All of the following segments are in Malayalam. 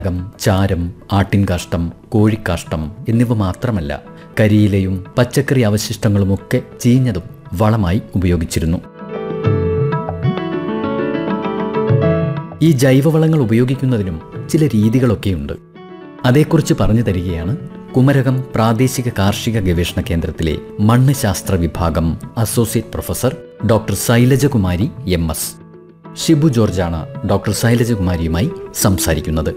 കം ചാരം ആട്ടിൻകാഷ്ടം കോഴിക്കാഷ്ടം എന്നിവ മാത്രമല്ല കരിയിലയും പച്ചക്കറി അവശിഷ്ടങ്ങളുമൊക്കെ ചീഞ്ഞതും വളമായി ഉപയോഗിച്ചിരുന്നു ഈ ജൈവവളങ്ങൾ ഉപയോഗിക്കുന്നതിനും ചില രീതികളൊക്കെയുണ്ട് അതേക്കുറിച്ച് പറഞ്ഞു തരികയാണ് കുമരകം പ്രാദേശിക കാർഷിക ഗവേഷണ കേന്ദ്രത്തിലെ മണ്ണ് ശാസ്ത്ര വിഭാഗം associate professor doctor Shailajakumari M S Shibu ജോർജാണ് ഡോക്ടർ ശൈലജകുമാരിയുമായി സംസാരിക്കുന്നത്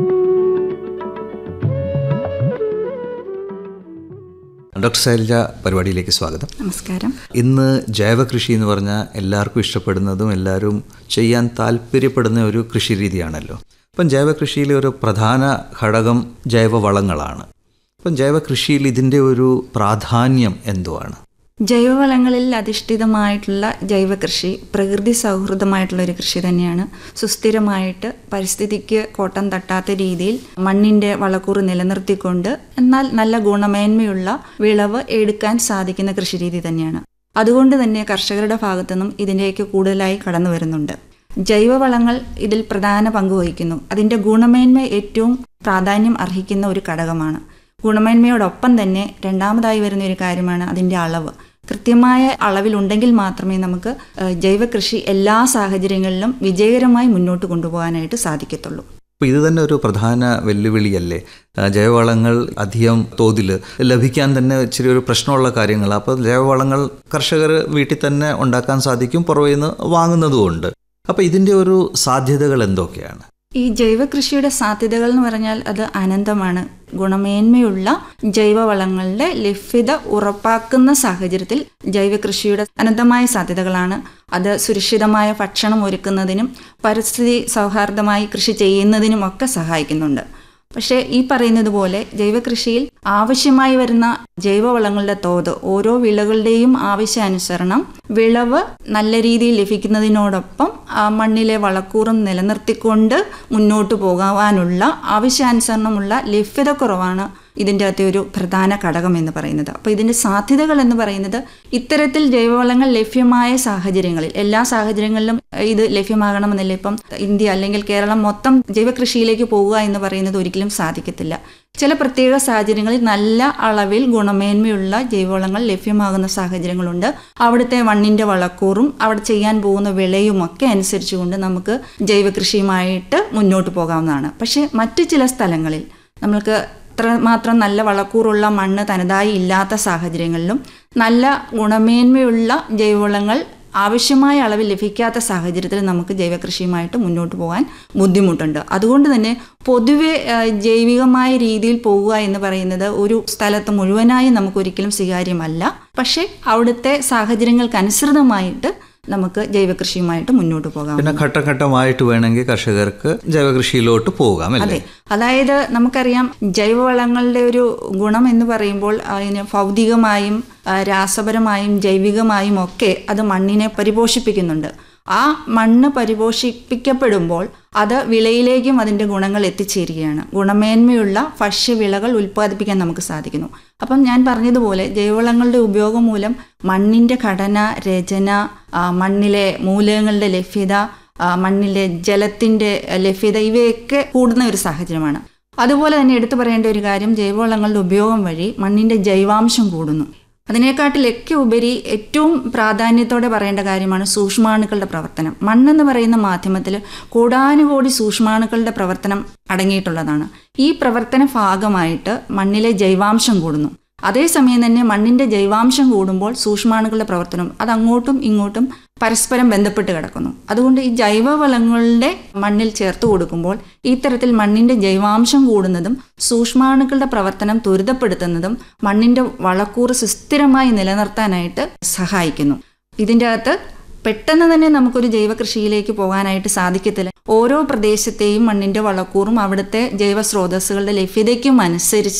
ഡോക്ടർ ശൈലജ പരിപാടിയിലേക്ക് സ്വാഗതം നമസ്കാരം ഇന്ന് ജൈവകൃഷി എന്ന് പറഞ്ഞാൽ എല്ലാവർക്കും ഇഷ്ടപ്പെടുന്നതും എല്ലാവരും ചെയ്യാൻ താല്പര്യപ്പെടുന്ന ഒരു കൃഷി രീതിയാണല്ലോ അപ്പം ജൈവകൃഷിയിലെ ഒരു പ്രധാന ഘടകം ജൈവവളങ്ങളാണ് അപ്പം ജൈവകൃഷിയിൽ ഇതിൻ്റെ ഒരു പ്രാധാന്യം എന്തുവാണ് ജൈവവളങ്ങളിൽ അധിഷ്ഠിതമായിട്ടുള്ള ജൈവകൃഷി പ്രകൃതി സൗഹൃദമായിട്ടുള്ള ഒരു കൃഷി തന്നെയാണ് സുസ്ഥിരമായിട്ട് പരിസ്ഥിതിക്ക് കോട്ടം തട്ടാത്ത രീതിയിൽ മണ്ണിന്റെ വളക്കൂറ് നിലനിർത്തിക്കൊണ്ട് എന്നാൽ നല്ല ഗുണമേന്മയുള്ള വിളവ് എടുക്കാൻ സാധിക്കുന്ന കൃഷിരീതി തന്നെയാണ് അതുകൊണ്ട് തന്നെ കർഷകരുടെ ഭാഗത്തുനിന്നും ഇതിലേക്ക് കൂടുതലായി കടന്നു വരുന്നുണ്ട് ജൈവവളങ്ങൾ ഇതിൽ പ്രധാന പങ്ക് വഹിക്കുന്നു അതിന്റെ ഗുണമേന്മ ഏറ്റവും പ്രാധാന്യം അർഹിക്കുന്ന ഒരു ഘടകമാണ് ഗുണമേന്മയോടൊപ്പം തന്നെ രണ്ടാമതായി വരുന്ന ഒരു കാര്യമാണ് അതിൻ്റെ അളവ് കൃത്യമായ അളവിലുണ്ടെങ്കിൽ മാത്രമേ നമുക്ക് ഏഹ്, ജൈവകൃഷി എല്ലാ സാഹചര്യങ്ങളിലും വിജയകരമായി മുന്നോട്ട് കൊണ്ടുപോകാനായിട്ട് സാധിക്കത്തുള്ളൂ അപ്പോൾ ഇത് തന്നെ ഒരു പ്രധാന വെല്ലുവിളിയല്ലേ ആ, ജൈവവളങ്ങൾ അധികം തോതിൽ ലഭിക്കാൻ തന്നെ ഇച്ചിരി ഒരു പ്രശ്നമുള്ള കാര്യങ്ങളാണ് അപ്പോൾ ജൈവവളങ്ങൾ കർഷകർ വീട്ടിൽ തന്നെ ഉണ്ടാക്കാൻ സാധിക്കും പുറമേ നിന്ന് വാങ്ങുന്നതുമുണ്ട് അപ്പോൾ ഇതിൻ്റെ ഒരു സാധ്യതകൾ എന്തൊക്കെയാണ് ഈ ജൈവകൃഷിയുടെ സാധ്യതകൾ എന്ന് പറഞ്ഞാൽ അത് അനന്തമാണ് ഗുണമേന്മയുള്ള ജൈവവളങ്ങളുടെ ലഭ്യത ഉറപ്പാക്കുന്ന സാഹചര്യത്തിൽ ജൈവകൃഷിയുടെ അനന്തമായ സാധ്യതകളാണ് അത് സുരക്ഷിതമായ ഭക്ഷണം ഒരുക്കുന്നതിനും പരിസ്ഥിതി സൗഹാർദ്ദമായി കൃഷി ചെയ്യുന്നതിനുമൊക്കെ സഹായിക്കുന്നുണ്ട് പക്ഷേ ഈ പറയുന്നത് പോലെ ജൈവകൃഷിയിൽ ആവശ്യമായി വരുന്ന ജൈവവളങ്ങളുടെ തോത് ഓരോ വിളകളുടെയും ആവശ്യാനുസരണം വിളവ് നല്ല രീതിയിൽ ലഭിക്കുന്നതിനോടൊപ്പം ആ മണ്ണിലെ വളക്കൂറും നിലനിർത്തിക്കൊണ്ട് മുന്നോട്ട് പോകാനുള്ള ആവശ്യാനുസരണമുള്ള ലഭ്യത കുറവാണ് ഇതിൻ്റെ അകത്തെ ഒരു പ്രധാന ഘടകം എന്ന് പറയുന്നത് അപ്പോൾ ഇതിൻ്റെ സാധ്യതകൾ എന്ന് പറയുന്നത് ഇത്തരത്തിൽ ജൈവവളങ്ങൾ ലഭ്യമായ സാഹചര്യങ്ങളിൽ എല്ലാ സാഹചര്യങ്ങളിലും ഇത് ലഭ്യമാകണമെന്നില്ല ഇപ്പം ഇന്ത്യ അല്ലെങ്കിൽ കേരളം മൊത്തം ജൈവകൃഷിയിലേക്ക് പോവുക എന്ന് പറയുന്നത് ഒരിക്കലും സാധിക്കത്തില്ല ചില പ്രത്യേക സാഹചര്യങ്ങളിൽ നല്ല അളവിൽ ഗുണമേന്മയുള്ള ജൈവവളങ്ങൾ ലഭ്യമാകുന്ന സാഹചര്യങ്ങളുണ്ട് അവിടുത്തെ മണ്ണിന്റെ വളക്കൂറും അവിടെ ചെയ്യാൻ പോകുന്ന വിളയും ഒക്കെ അനുസരിച്ചുകൊണ്ട് നമുക്ക് ജൈവകൃഷിയുമായിട്ട് മുന്നോട്ട് പോകാവുന്നതാണ് പക്ഷേ മറ്റു ചില സ്ഥലങ്ങളിൽ നമ്മൾക്ക് അത്രമാത്രം നല്ല വളക്കൂറുള്ള മണ്ണ് തനതായി ഇല്ലാത്ത സാഹചര്യങ്ങളിലും നല്ല ഗുണമേന്മയുള്ള ജൈവവളങ്ങൾ ആവശ്യമായ അളവിൽ ലഭിക്കാത്ത സാഹചര്യത്തിൽ നമുക്ക് ജൈവകൃഷിയുമായിട്ട് മുന്നോട്ട് പോകാൻ ബുദ്ധിമുട്ടുണ്ട് അതുകൊണ്ട് തന്നെ പൊതുവെ ആ, ജൈവികമായ രീതിയിൽ പോവുക എന്ന് പറയുന്നത് ഒരു സ്ഥലത്ത് മുഴുവനായി നമുക്കൊരിക്കലും സ്വീകാര്യമല്ല പക്ഷേ അവിടുത്തെ സാഹചര്യങ്ങൾക്കനുസൃതമായിട്ട് നമുക്ക് ജൈവകൃഷിയുമായിട്ട് മുന്നോട്ട് പോകാം പിന്നെ ഘട്ടഘട്ടമായിട്ട് വേണമെങ്കിൽ കർഷകർക്ക് ജൈവകൃഷിയിലോട്ട് പോകാം അല്ലേ അതെ അതായത് നമുക്കറിയാം ജൈവവളങ്ങളുടെ ഒരു ഗുണം എന്ന് പറയുമ്പോൾ അതിന് ഭൗതികമായും ആ, രാസപരമായും ജൈവികമായും ഒക്കെ അത് മണ്ണിനെ പരിപോഷിപ്പിക്കുന്നുണ്ട് ആ മണ്ണ് പരിപോഷിപ്പിക്കപ്പെടുമ്പോൾ അത് വിളയിലേക്കും അതിൻ്റെ ഗുണങ്ങൾ എത്തിച്ചേരുകയാണ് ഗുണമേന്മയുള്ള ഭക്ഷ്യവിളകൾ ഉൽപ്പാദിപ്പിക്കാൻ നമുക്ക് സാധിക്കുന്നു അപ്പം ഞാൻ പറഞ്ഞതുപോലെ ജൈവവളങ്ങളുടെ ഉപയോഗം മൂലം മണ്ണിൻ്റെ ഘടന രചന ആ, മണ്ണിലെ മൂലകങ്ങളുടെ ലഭ്യത ആ, മണ്ണിലെ ജലത്തിൻ്റെ ലഭ്യത ഇവയൊക്കെ കൂടുന്ന ഒരു സാഹചര്യമാണ് അതുപോലെ തന്നെ എടുത്തു പറയേണ്ട ഒരു കാര്യം ജൈവവളങ്ങളുടെ ഉപയോഗം വഴി മണ്ണിൻ്റെ ജൈവാംശം കൂടുന്നു അതിനേക്കാട്ടിലൊക്കെ ഉപരി ഏറ്റവും പ്രാധാന്യത്തോടെ പറയേണ്ട കാര്യമാണ് സൂക്ഷ്മാണുക്കളുടെ പ്രവർത്തനം മണ്ണെന്ന് പറയുന്ന മാധ്യമത്തിൽ കോടാനുകോടി സൂക്ഷ്മാണുക്കളുടെ പ്രവർത്തനം അടങ്ങിയിട്ടുള്ളതാണ് ഈ പ്രവർത്തന ഭാഗമായിട്ട് മണ്ണിലെ ജൈവാംശം കൂടുന്നു അതേസമയം തന്നെ മണ്ണിന്റെ ജൈവാംശം കൂടുമ്പോൾ സൂക്ഷ്മാണുക്കളുടെ പ്രവർത്തനം അത് അങ്ങോട്ടും ഇങ്ങോട്ടും പരസ്പരം ബന്ധപ്പെട്ട് കിടക്കുന്നു അതുകൊണ്ട് ഈ ജൈവവളങ്ങളുടെ മണ്ണിൽ ചേർത്ത് കൊടുക്കുമ്പോൾ ഇത്തരത്തിൽ മണ്ണിന്റെ ജൈവാംശം കൂടുന്നതും സൂക്ഷ്മാണുക്കളുടെ പ്രവർത്തനം ത്വരിതപ്പെടുത്തുന്നതും മണ്ണിന്റെ വളക്കൂറ് സുസ്ഥിരമായി നിലനിർത്താനായിട്ട് സഹായിക്കുന്നു ഇതിൻ്റെ അകത്ത് പെട്ടെന്ന് തന്നെ നമുക്കൊരു ജൈവ കൃഷിയിലേക്ക് പോകാനായിട്ട് സാധിക്കത്തില്ല ഓരോ പ്രദേശത്തെയും മണ്ണിന്റെ വളക്കൂറും അവിടുത്തെ ജൈവ സ്രോതസ്സുകളുടെ ലഭ്യതയ്ക്കും അനുസരിച്ച്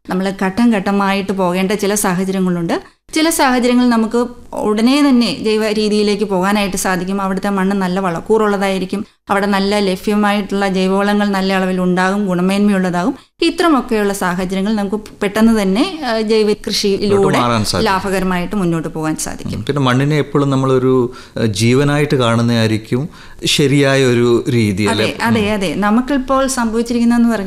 നമ്മൾ ഘട്ടം ഘട്ടമായിട്ട് പോകേണ്ട ചില സാഹചര്യങ്ങളുണ്ട് ചില സാഹചര്യങ്ങളിൽ നമുക്ക് ഉടനെ തന്നെ ജൈവ രീതിയിലേക്ക് പോകാനായിട്ട് സാധിക്കും അവിടുത്തെ മണ്ണ് നല്ല വളക്കൂറുള്ളതായിരിക്കും അവിടെ നല്ല ലഭ്യമായിട്ടുള്ള ജൈവവളങ്ങൾ നല്ല അളവിൽ ഉണ്ടാകും ഗുണമേന്മയുള്ളതാകും ഇത്തരമൊക്കെയുള്ള സാഹചര്യങ്ങൾ നമുക്ക് പെട്ടെന്ന് തന്നെ ആ, ജൈവ കൃഷിയിലൂടെ മാറാൻ സാധിക്കും. ലാഭകരമായിട്ട് മുന്നോട്ട് പോകാൻ സാധിക്കും പിന്നെ മണ്ണിനെ എപ്പോഴും നമ്മളൊരു ഏഹ്, ജീവനായിട്ട് കാണുന്നതായിരിക്കും ശരിയായ ഒരു രീതി അല്ലെ അതെ അതെ അതെ നമുക്കിപ്പോൾ സംഭവിച്ചിരിക്കുന്നതെന്ന് പറഞ്ഞാൽ